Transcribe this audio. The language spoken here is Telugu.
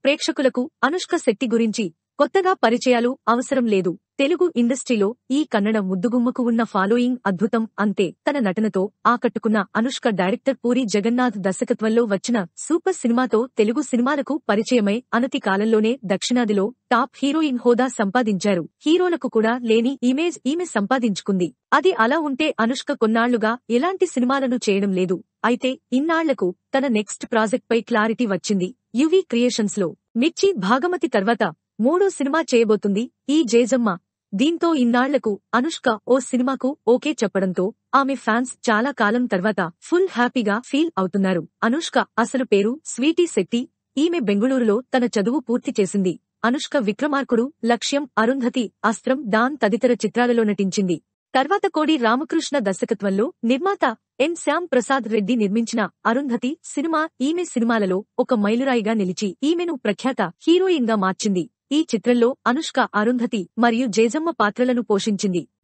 ప్రేక్షకులకు అనుష్క శెట్టి గురించి కొత్తగా పరిచయాలు అవసరం లేదు తెలుగు ఇండస్ట్రీలో ఈ కన్నడ ముద్దుగుమ్మకు ఉన్న ఫాలోయింగ్ అద్భుతం అంతే తన నటనతో ఆకట్టుకున్న అనుష్క డైరెక్టర్ పూరి జగన్నాథ్ దర్శకత్వంలో వచ్చిన సూపర్ సినిమాతో తెలుగు సినిమాలకు పరిచయమై అనతి కాలంలోనే దక్షిణాదిలో టాప్ హీరోయిన్ హోదా సంపాదించారు హీరోలకు కూడా లేని ఇమేజ్ ఈమె సంపాదించుకుంది అది అలా ఉంటే అనుష్క కొన్నాళ్లుగా ఎలాంటి సినిమాలను చేయడం లేదు అయితే ఇన్నాళ్లకు తన నెక్స్ట్ ప్రాజెక్ట్ పై క్లారిటీ వచ్చింది యువి క్రియేషన్స్ లో మిర్చి భాగమతి తర్వాత మూడో సినిమా చేయబోతుంది ఈ జేజమ్మ దీంతో ఇన్నాళ్లకు అనుష్క ఓ సినిమాకు ఓకే చెప్పడంతో ఆమె ఫ్యాన్స్ చాలా కాలం తర్వాత ఫుల్ హ్యాపీగా ఫీల్ అవుతున్నారు అనుష్క అసలు పేరు స్వీటీ శెట్టి ఈమె బెంగుళూరులో తన చదువు పూర్తి చేసింది అనుష్క విక్రమార్కుడు లక్ష్యం అరుంధతి అస్త్రం డాన్ తదితర చిత్రాలలో నటించింది తర్వాత కోడి రామకృష్ణ దర్శకత్వంలో నిర్మాత ఎన్ శ్యామ్ ప్రసాద్ రెడ్డి నిర్మించిన అరుంధతి సినిమా ఈమె సినిమాలలో ఒక మైలురాయిగా నిలిచి ఈమెను ప్రఖ్యాత హీరోయిన్ గా మార్చింది ఈ చిత్రంలో అనుష్క అరుంధతి మరియు జేజమ్మ పాత్రలను పోషించింది